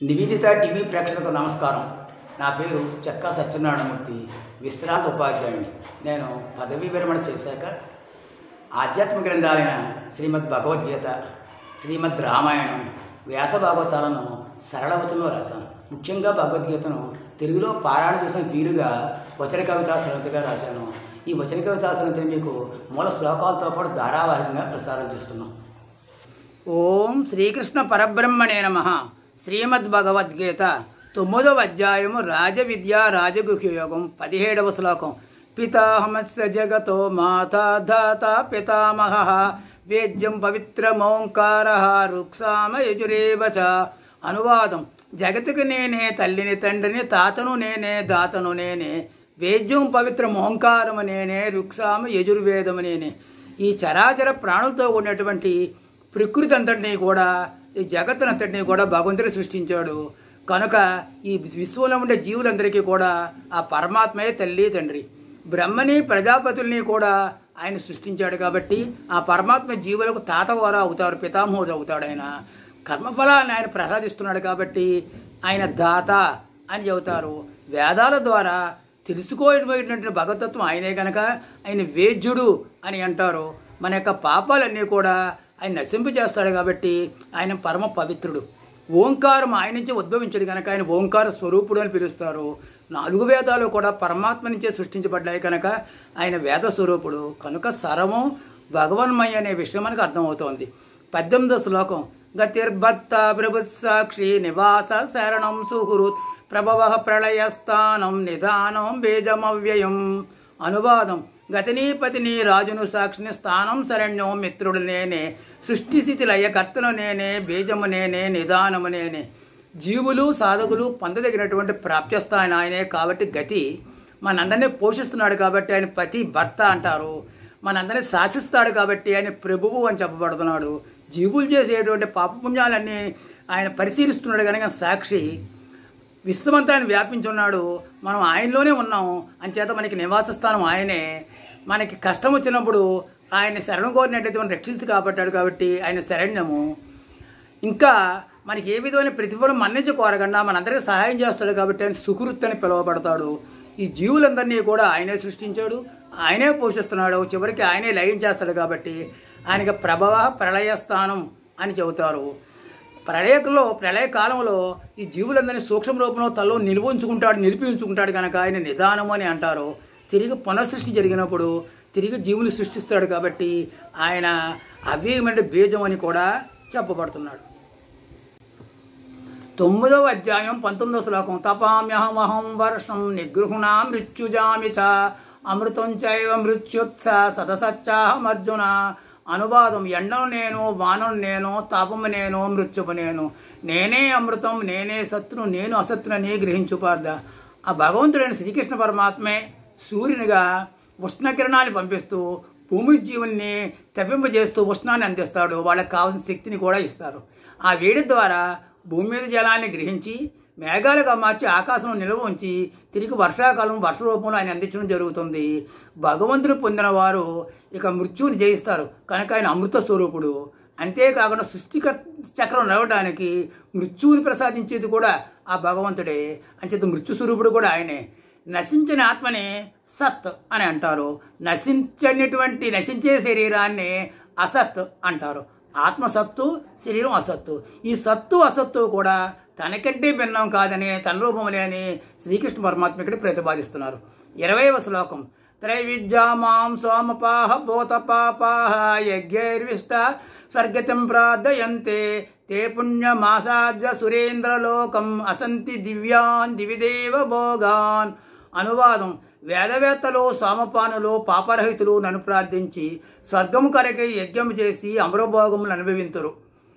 Nivedita TV ప్రేక్షకులకు నమస్కారం నా పేరు చెక్కా సత్యనారాయణమూర్తి విశ్రాంత ఉపాధ్యాయుని నేను పదవీ విరమణ చేశాక ఆధ్యాత్మిక గ్రంథాలైన శ్రీమద్ భగవద్గీత శ్రీమద్ రామాయణం వ్యాస భాగవతాలను సరళవచనంలో రాశాను ముఖ్యంగా భగవద్గీతను తెలుగులో పారాయణ చేసిన వీలుగా వచన కవితా సరళతగా రాశాను ఈ వచన కవితా సరళతని మీకు మూల శ్లోకాలతో పాటు ధారావాహికంగా ప్రసారం చేస్తున్నాం ఓం శ్రీకృష్ణ పరబ్రహ్మణే నమ శ్రీమద్భగవద్గీత తొమ్మిదవ అధ్యాయము రాజవిద్య రాజగుహ్యయోగం పదిహేడవ శ్లోకం పితాహమస్య జగతో మాతా ధాత పితామహ వేద్యం పవిత్రమోంకార రుక్సామ యజురేవ చ అనువాదం జగతికి నేనే తల్లిని తండ్రిని తాతను నేనే దాతను నేనే వేద్యం పవిత్రం ఓంకారము నేనే రుక్సామ యజుర్వేదము నేనే ఈ చరాచర ప్రాణులతో ఉన్నటువంటి ప్రకృతి అంతటినీ కూడా ఈ జగత్తునంతటినీ కూడా భగవంతుడు సృష్టించాడు కనుక ఈ విశ్వంలో ఉండే జీవులందరికీ కూడా ఆ పరమాత్మయే తల్లి తండ్రి బ్రహ్మని ప్రజాపతుల్ని కూడా ఆయన సృష్టించాడు కాబట్టి ఆ పరమాత్మ జీవులకు తాత వారు అవుతారు పితామహుడు అవుతాడు ఆయన కర్మఫలాన్ని ఆయన ప్రసాదిస్తున్నాడు కాబట్టి ఆయన దాత అని చెబుతారు వేదాల ద్వారా తెలుసుకోబోయేటువంటి భగవతత్వం ఆయనే కనుక ఆయన వేద్యుడు అని అంటారు మన యొక్క పాపాలన్నీ కూడా ఆయన నశింపు చేస్తాడు కాబట్టి ఆయన పరమ పవిత్రుడు ఓంకారం ఆయన నుంచి ఉద్భవించాడు కనుక ఆయన ఓంకార స్వరూపుడు అని పిలుస్తారు నాలుగు వేదాలు కూడా పరమాత్మ నుంచే సృష్టించబడ్డాయి కనుక ఆయన వేద స్వరూపుడు కనుక సరము భగవన్మయ అనే విషయం మనకు అర్థమవుతోంది పద్దెనిమిదో శ్లోకం గతిర్భత్త ప్రభుసాక్షి నివాస శరణం సుహృత్ ప్రభవ ప్రళయస్థానం నిదానం బీజమవ్యయం అనువాదం గతిని పతిని రాజును సాక్షిని స్థానం శరణ్యం మిత్రుడు నేనే సృష్టి స్థితి లయకర్తను నేనే బీజము నేనే నిదానము నేనే జీవులు సాధకులు పొందదగినటువంటి ప్రాప్యస్థానం ఆయనే కాబట్టి గతి మనందరినీ పోషిస్తున్నాడు కాబట్టి ఆయన పతి భర్త అంటారు మనందరినీ శాసిస్తాడు కాబట్టి ఆయన ప్రభువు అని చెప్పబడుతున్నాడు జీవులు చేసేటువంటి పాపపుణ్యాలన్నీ ఆయన పరిశీలిస్తున్నాడు కనుక సాక్షి విశ్వమంతా ఆయన వ్యాపించున్నాడు మనం ఆయనలోనే ఉన్నాం అంచేత మనకి నివాస స్థానం ఆయనే మనకి కష్టం వచ్చినప్పుడు ఆయన శరణం కోరినట్టయితే మనం రక్షించి కాపాడాడు కాబట్టి ఆయన శరణ్యము ఇంకా మనకి ఏ విధమైన ప్రతిఫలం మన నుంచి కోరకుండా మనందరికీ సహాయం చేస్తాడు కాబట్టి ఆయన సుకృత్ అని పిలువబడతాడు ఈ జీవులందరినీ కూడా ఆయనే సృష్టించాడు ఆయనే పోషిస్తున్నాడు చివరికి ఆయనే లయం చేస్తాడు కాబట్టి ఆయనకి ప్రభవ ప్రళయ స్థానం అని చెబుతారు ప్రళయకంలో ప్రళయకాలంలో ఈ జీవులందరినీ సూక్ష్మ రూపంలో తలలో నిలువ ఉంచుకుంటాడు నిలిపి ఉంచుకుంటాడు కనుక ఆయన నిదానము అని అంటారు తిరిగి పునఃసృష్టి జరిగినప్పుడు తిరిగి జీవులు సృష్టిస్తాడు కాబట్టి ఆయన అవ్యయమైన బీజం అని కూడా చెప్పబడుతున్నాడు తొమ్మిదవ అధ్యాయం పంతొమ్మిదవ శ్లోకం తపామ్యహమహం వర్షం నిగృహుణా మృత్యుజామి చ అమృతం చైవ మృత్యుత్స సదసచ్చాహమర్జున అనువాదం ఎండను నేను వానను నేను తాపము నేను మృత్యుపు నేను నేనే అమృతం నేనే సత్తును నేను అసత్తునని గ్రహించుపార్ద ఆ భగవంతుడైన శ్రీకృష్ణ పరమాత్మే సూర్యునిగా ఉష్ణకిరణాలు పంపిస్తూ భూమి జీవుల్ని తప్పింపజేస్తూ ఉష్ణాన్ని అందిస్తాడు వాళ్ళకి కావాల్సిన శక్తిని కూడా ఇస్తారు ఆ వేడి ద్వారా భూమి మీద జలాన్ని గ్రహించి మేఘాలుగా మార్చి ఆకాశంలో నిల్వ ఉంచి తిరిగి వర్షాకాలం వర్ష రూపంలో ఆయన అందించడం జరుగుతుంది భగవంతుడు పొందిన వారు ఇక మృత్యువుని జయిస్తారు కనుక ఆయన అమృత స్వరూపుడు అంతేకాకుండా సృష్టిక చక్రం నడవడానికి మృత్యువుని ప్రసాదించేది కూడా ఆ భగవంతుడే అంచేత మృత్యు స్వరూపుడు కూడా ఆయనే నశించిన ఆత్మని సత్ అని అంటారు నశించనిటువంటి నశించే శరీరాన్ని అసత్ అంటారు ఆత్మసత్తు శరీరం అసత్తు ఈ సత్తు అసత్తు కూడా తనకంటే భిన్నం కాదని తన రూపములే అని శ్రీకృష్ణ పరమాత్మ ఇక్కడ ప్రతిపాదిస్తున్నారు ఇరవైవ శ్లోకం త్రైవిద్యామాం సోమపాహ భూత పాపాహ యజ్ఞైర్విష్ట స్వర్గతిం ప్రార్థయంతే తే పుణ్యమాసాద్య సురేంద్రలోకం అసంతి దివ్యాన్ దివిదేవ భోగాన్ అనువాదం వేదవేత్తలు సోమపానులు పాపరహితులు నన్ను ప్రార్థించి స్వర్గము కరకై యజ్ఞం చేసి అమరభోగములు అనుభవింతురు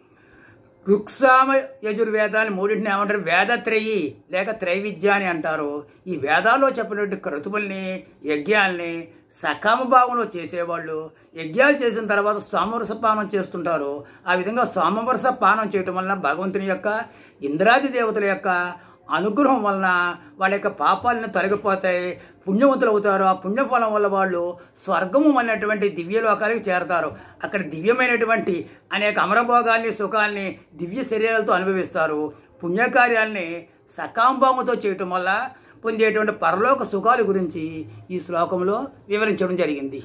రుక్సామ యజుర్వేదాన్ని మూడింటిని ఏమంటారు వేదత్రయి లేక త్రైవిద్య అని అంటారు ఈ వేదాల్లో చెప్పినట్టు క్రతువుల్ని యజ్ఞాల్ని సకామ భావంలో చేసేవాళ్ళు యజ్ఞాలు చేసిన తర్వాత సోమవరస పానం చేస్తుంటారు ఆ విధంగా సోమవరస పానం చేయటం వలన భగవంతుని యొక్క ఇంద్రాది దేవతల యొక్క అనుగ్రహం వలన వాళ్ళ యొక్క పాపాలను తొలగిపోతాయి పుణ్యవంతులు అవుతారు ఆ పుణ్యఫలం వల్ల వాళ్ళు స్వర్గము అన్నటువంటి దివ్యలోకాలకు చేరతారు అక్కడ దివ్యమైనటువంటి అనేక అమరభోగాల్ని సుఖాల్ని దివ్య శరీరాలతో అనుభవిస్తారు పుణ్యకార్యాల్ని సకాంభావంతో చేయటం వల్ల పొందేటువంటి పరలోక సుఖాల గురించి ఈ శ్లోకంలో వివరించడం జరిగింది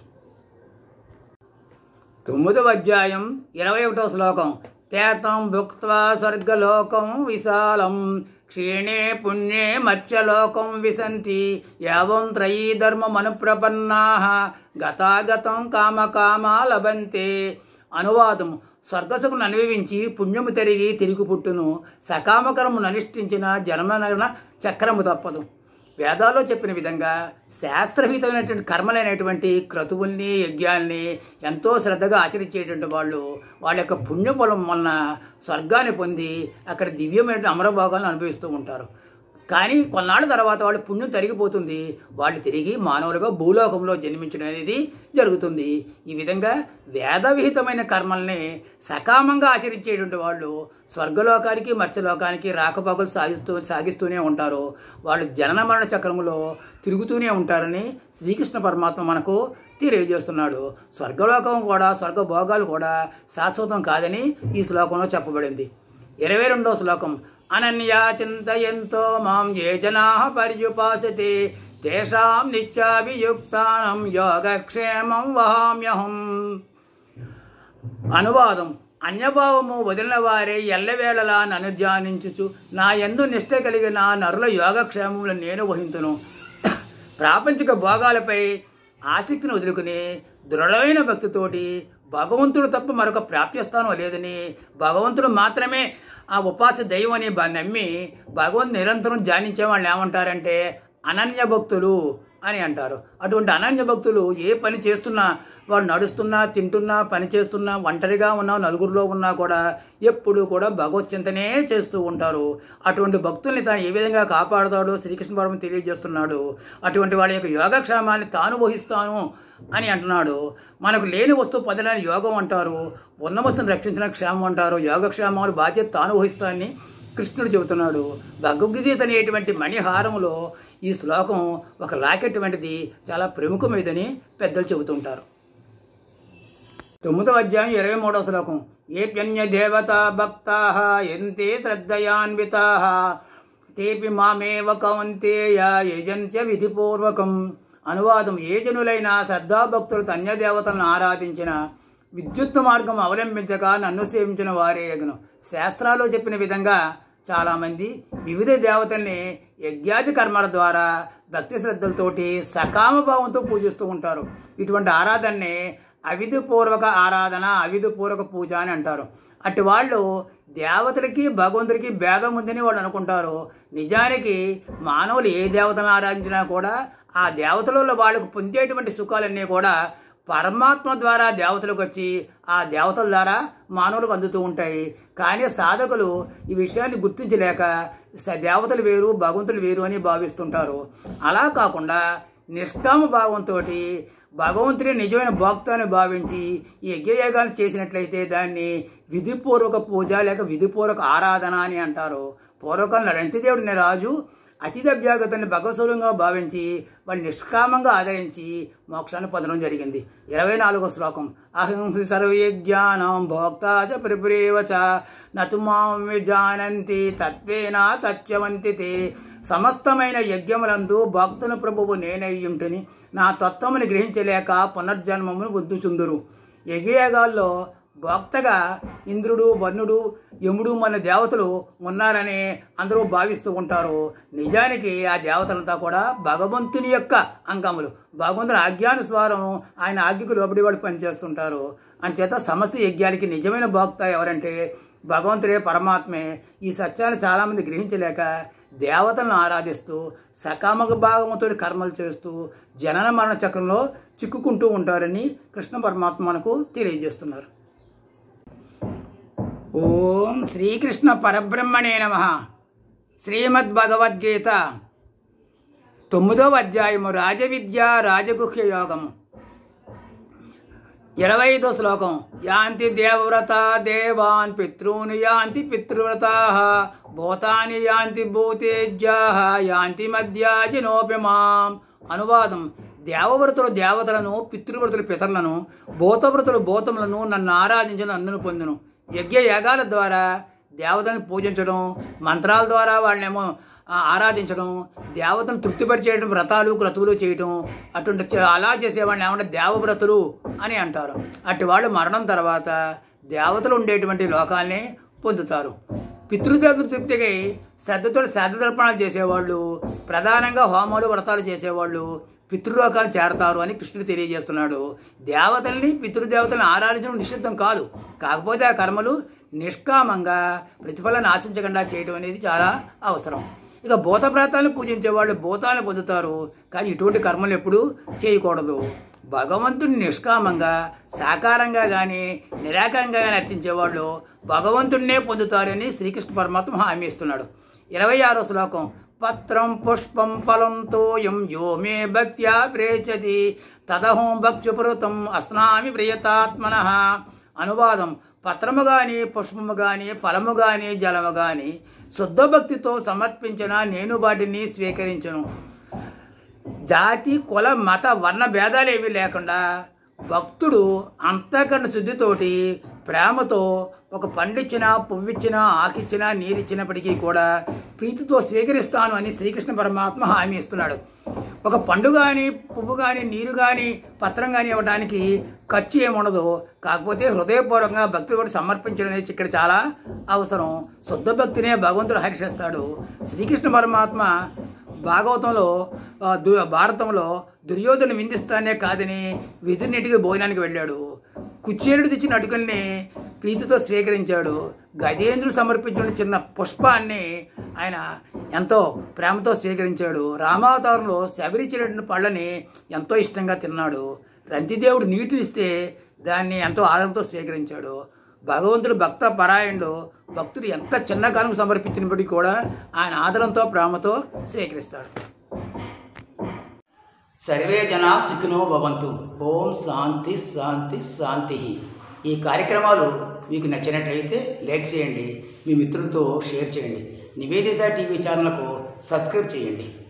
తొమ్మిదవ అధ్యాయం ఇరవై ఒకటవ శ్లోకం తేతం భుక్త్వా స్వర్గలోకం విశాలం క్షీణే పుణ్యే మత్స్యలోకం విశంతి యావం త్రయీ ధర్మమనుప్రపన్నా గతాగతం కామకామా లభంతే అనువాదం స్వర్గసుకును అనుభవించి పుణ్యము తిరిగి తిరిగి పుట్టును సకామకరమును అనుష్ఠించిన జన్మనగన చక్రము తప్పదు వేదాల్లో చెప్పిన విధంగా శాస్త్రహితమైనటువంటి కర్మలైనటువంటి క్రతువుల్ని యజ్ఞాల్ని ఎంతో శ్రద్ధగా ఆచరించేటువంటి వాళ్ళు వాళ్ళ యొక్క పుణ్యఫలం వలన స్వర్గాన్ని పొంది అక్కడ దివ్యమైన అమరభోగాలను అనుభవిస్తూ ఉంటారు కానీ కొన్నాళ్ళ తర్వాత వాళ్ళు పుణ్యం తరిగిపోతుంది వాళ్ళు తిరిగి మానవులుగా భూలోకంలో జన్మించడం అనేది జరుగుతుంది ఈ విధంగా వేదవిహితమైన కర్మల్ని సకామంగా ఆచరించేటువంటి వాళ్ళు స్వర్గలోకానికి మత్స్యలోకానికి రాకపోకలు సాగిస్తూ సాగిస్తూనే ఉంటారు వాళ్ళు జనన మరణ చక్రములో తిరుగుతూనే ఉంటారని శ్రీకృష్ణ పరమాత్మ మనకు తెలియజేస్తున్నాడు స్వర్గలోకం కూడా స్వర్గ భోగాలు కూడా శాశ్వతం కాదని ఈ శ్లోకంలో చెప్పబడింది ఇరవై రెండో శ్లోకం అనన్యా చింతయంతో మాం ఏ జనా పర్యుపాసతే తేషాం నిత్యాభియుక్తానం యోగక్షేమం వహామ్యహం అనువాదం అన్యభావము వదిలిన వారే ఎల్లవేళలా నన్ను ధ్యానించుచు నా ఎందు నిష్ట కలిగిన నరుల యోగక్షేమములు నేను వహింతును ప్రాపంచిక భోగాలపై ఆసక్తిని వదులుకుని దృఢమైన భక్తితోటి భగవంతుడు తప్ప మరొక ప్రాప్యస్థానం లేదని భగవంతుడు మాత్రమే ఆ ఉపాస దైవం అని బ- నమ్మి భగవంతు నిరంతరం ధ్యానించే వాళ్ళు ఏమంటారంటే అనన్య భక్తులు అని అంటారు అటువంటి అనన్య భక్తులు ఏ పని చేస్తున్నా వాడు నడుస్తున్నా తింటున్నా పని చేస్తున్నా ఒంటరిగా ఉన్నా నలుగురిలో ఉన్నా కూడా ఎప్పుడు కూడా భగవత్ చింతనే చేస్తూ ఉంటారు అటువంటి భక్తుల్ని తాను ఏ విధంగా కాపాడుతాడో శ్రీకృష్ణ పరమ తెలియజేస్తున్నాడు అటువంటి వాళ్ళ యొక్క యోగక్షేమాన్ని తాను వహిస్తాను అని అంటున్నాడు మనకు లేని వస్తువు పొందడానికి యోగం అంటారు ఉన్న వస్తువుని రక్షించిన క్షేమం అంటారు యోగక్షేమాలు బాధ్యత తాను వహిస్తానని కృష్ణుడు చెబుతున్నాడు భగవద్గీత అనేటువంటి మణిహారములో ఈ శ్లోకం ఒక లాకెట్ వంటిది చాలా ప్రముఖమైనదని పెద్దలు చెబుతుంటారు తొమ్మిదవ అధ్యాయం ఇరవై మూడవ శ్లోకం ఏప్యన్య దేవత భక్తా ఎంతే శ్రద్ధయాన్వితా తేపి మామేవ కౌంతేయ యజంత్య విధిపూర్వకం అనువాదం ఏ జనులైన శ్రద్ధాభక్తులు అన్య దేవతలను ఆరాధించిన విద్యుత్ మార్గం అవలంబించక నన్ను సేవించిన వారే యగును శాస్త్రాలు చెప్పిన విధంగా చాలామంది వివిధ దేవతల్ని యజ్ఞాది కర్మల ద్వారా భక్తి శ్రద్ధలతోటి సకామ భావంతో పూజిస్తూ ఉంటారు ఇటువంటి ఆరాధనని అవిధిపూర్వక ఆరాధన అవిధిపూర్వక పూజ అని అంటారు అటు వాళ్ళు దేవతలకి భగవంతుడికి భేదం ఉందని వాళ్ళు అనుకుంటారు నిజానికి మానవులు ఏ దేవతలను ఆరాధించినా కూడా ఆ దేవతలలో వాళ్ళకు పొందేటువంటి సుఖాలన్నీ కూడా పరమాత్మ ద్వారా దేవతలకు వచ్చి ఆ దేవతల ద్వారా మానవులకు అందుతూ ఉంటాయి కానీ సాధకులు ఈ విషయాన్ని గుర్తించలేక స- దేవతలు వేరు భగవంతులు వేరు అని భావిస్తుంటారు అలా కాకుండా నిష్కామ భావంతో భగవంతుడి నిజమైన భక్త అని భావించి ఈ యజ్ఞయాగాలు చేసినట్లయితే దాన్ని విధిపూర్వక పూజ లేక విధిపూర్వక ఆరాధన అని అంటారు పూర్వకాలంలో రంతిదేవుడిని రాజు అతిథభ్యాగతాన్ని భగవస్వరంగా భావించి వాడిని నిష్కామంగా ఆదరించి మోక్షాన్ని పొందడం జరిగింది ఇరవై నాలుగో శ్లోకం అహం హి సర్వయజ్ఞానం భోక్తా చ పరిపురేవ చ నతు మాం విజానంతి తత్వేన తత్యవంతి తే సమస్తమైన యజ్ఞములందు భక్తుని ప్రభువు నేనయ్యుంటిని నా తత్వముని గ్రహించలేక పునర్జన్మమును బుద్ధుచుందురు యజ్ఞయాగాల్లో భోక్తగా ఇంద్రుడు వరుణుడు యముడు మన దేవతలు ఉన్నారని అందరూ భావిస్తూ ఉంటారు నిజానికి ఆ దేవతలంతా కూడా భగవంతుని యొక్క అంగములు భగవంతుని ఆజ్ఞానుస్వారం ఆయన ఆజ్ఞకు లోబడి వాళ్ళు పనిచేస్తుంటారు అంచేత సమస్త యజ్ఞానికి నిజమైన భోక్త ఎవరంటే భగవంతుడే పరమాత్మే ఈ సత్యాన్ని చాలామంది గ్రహించలేక దేవతలను ఆరాధిస్తూ సకామక భాగంతో కర్మలు చేస్తూ జనన మరణ చక్రంలో చిక్కుకుంటూ ఉంటారని కృష్ణ పరమాత్మ మనకు తెలియజేస్తున్నారు ఓం శ్రీకృష్ణ పరబ్రహ్మణే నమ శ్రీమద్భగవద్గీత తొమ్మిదవ అధ్యాయము రాజవిద్య రాజగుహ్య యోగము ఇరవై ఐదో శ్లోకం యాంతి దేవవ్రత దేవాన్ పితॄని యాంతి పితృవ్రతా భూతాని యాంతి భూతేజ్యా యాంతి మధ్యాజినోపిమాం అనువాదం దేవవ్రతులు దేవతలను పితృవ్రతులు పితరులను భూతవ్రతులు భూతములను నన్ను ఆరాధించిన అందును పొందును యజ్ఞ యాగాల ద్వారా దేవతలను పూజించడం మంత్రాల ద్వారా వాళ్ళనేమో ఆ, ఆరాధించడం దేవతను తృప్తిపరిచేయడం వ్రతాలు క్రతువులు చేయటం అటువంటి చే- అలా చేసేవాళ్ళని ఏమంటే దేవవ్రతులు అని అంటారు అట్టి వాళ్ళు మరణం తర్వాత దేవతలు ఉండేటువంటి లోకాల్ని పొందుతారు పితృదేవతలు తృప్తికి శ్రద్ధతో శ్రద్ధ తర్పణాలు చేసేవాళ్ళు ప్రధానంగా హోమాలు వ్రతాలు చేసేవాళ్ళు పితృలోకాలు చేరతారు అని కృష్ణుడు తెలియజేస్తున్నాడు దేవతల్ని పితృదేవతల్ని ఆరాధించడం నిషిద్ధం కాదు కాకపోతే ఆ కర్మలు నిష్కామంగా ప్రతిఫలాన్ని ఆశించకుండా చేయడం అనేది చాలా అవసరం ఇక భూత ప్రాంతాలను పూజించే వాళ్ళు భూతాలను పొందుతారు కానీ ఇటువంటి కర్మలు ఎప్పుడూ చేయకూడదు భగవంతుని నిష్కామంగా సాకారంగా కానీ నిరాకారంగా కానీ అర్చించేవాళ్ళు భగవంతుడినే పొందుతారని శ్రీకృష్ణ పరమాత్మ హామీ ఇస్తున్నాడు ఇరవై ఆరో శ్లోకం పత్రం పుష్పం ఫలం తోయం యో మే భక్త్యా ప్రేచతి తదహం భక్ష్యుపృతం అస్నామి ప్రియతాత్మన అనువాదం పత్రము గాని పుష్పము గాని ఫలము గాని జలము గాని శుద్ధ భక్తితో సమర్పించిన నేను వాటిని స్వీకరించను జాతి కుల మత వర్ణ భేదాలు ఏమీ లేకుండా భక్తుడు అంతకన్నా శుద్ధితోటి ప్రేమతో ఒక పండిచ్చిన పువ్విచ్చిన ఆకిచ్చిన నీరిచ్చినప్పటికీ కూడా ప్రీతితో స్వీకరిస్తాను అని శ్రీకృష్ణ పరమాత్మ హామీ ఇస్తున్నాడు ఒక పండు కానీ పువ్వు కానీ నీరు కానీ పత్రం కానీ ఇవ్వడానికి ఖర్చు ఏముండదు కాకపోతే హృదయపూర్వకంగా భక్తి కూడా సమర్పించడం అనేది ఇక్కడ చాలా అవసరం శుద్ధ భక్తినే భగవంతుడు హర్షిస్తాడు శ్రీకృష్ణ పరమాత్మ భాగవతంలో ఆ, దు- భారతంలో దుర్యోధను విందిస్తానే కాదని విధునిటికి భోజనానికి వెళ్ళాడు కుచేరుడు తెచ్చిన అటుకుల్ని ప్రీతితో స్వీకరించాడు గజేంద్రుడు సమర్పించిన చిన్న పుష్పాన్ని ఆయన ఎంతో ప్రేమతో స్వీకరించాడు రామావతారంలో శబరిచ్చినటువంటి పళ్ళని ఎంతో ఇష్టంగా తిన్నాడు రంతిదేవుడు నీటినిస్తే దాన్ని ఎంతో ఆదరంతో స్వీకరించాడు భగవంతుడు భక్త పరాయణుడు భక్తుడు ఎంత చిన్న కాలం సమర్పించినప్పటికీ కూడా ఆయన ఆదరంతో ప్రేమతో స్వీకరిస్తాడు సర్వే జనా సుఖినో భవంతు ఓం శాంతి శాంతి శాంతి ఈ కార్యక్రమాలు మీకు నచ్చినట్లయితే లైక్ చేయండి మీ మిత్రులతో షేర్ చేయండి నివేదిత టీవీ ఛానల్కు సబ్స్క్రైబ్ చేయండి